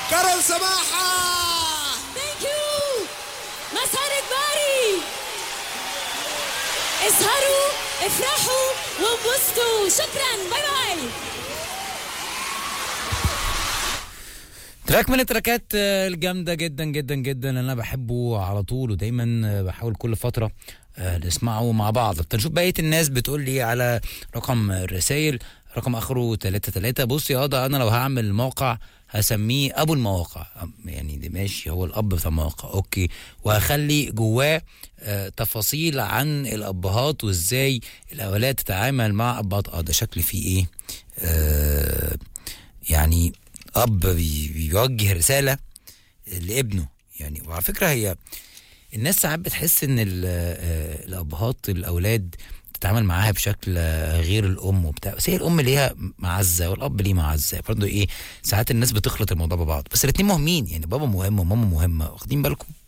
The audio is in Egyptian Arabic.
كارول سماحة ثانك يو مسهر اجباري اسهروا افرحوا وانبسطوا شكرا باي باي تراك من التراكات آه، الجامده جدا جدا جدا اللي انا بحبه على طول ودايما آه، بحاول كل فتره آه، نسمعه مع بعض نشوف بقيه الناس بتقول لي على رقم الرسائل رقم اخره 33 بص يا هذا انا لو هعمل موقع هسميه ابو المواقع أم- يعني ده ماشي هو الاب بتاع المواقع اوكي وهخلي جواه آه، تفاصيل عن الابهات وازاي الاولاد تتعامل مع ابهات اه ده شكل فيه ايه آه يعني اب بي- بيوجه رساله لابنه يعني وعلى فكره هي الناس ساعات بتحس ان ال- آه، الابهات الاولاد تتعامل معاها بشكل آه، غير الام وبتاع بس هي الام ليها معزه والاب ليه معزه برضه ايه ساعات الناس بتخلط الموضوع ببعض بس الاتنين مهمين يعني بابا مهم وماما مهمه واخدين بالكم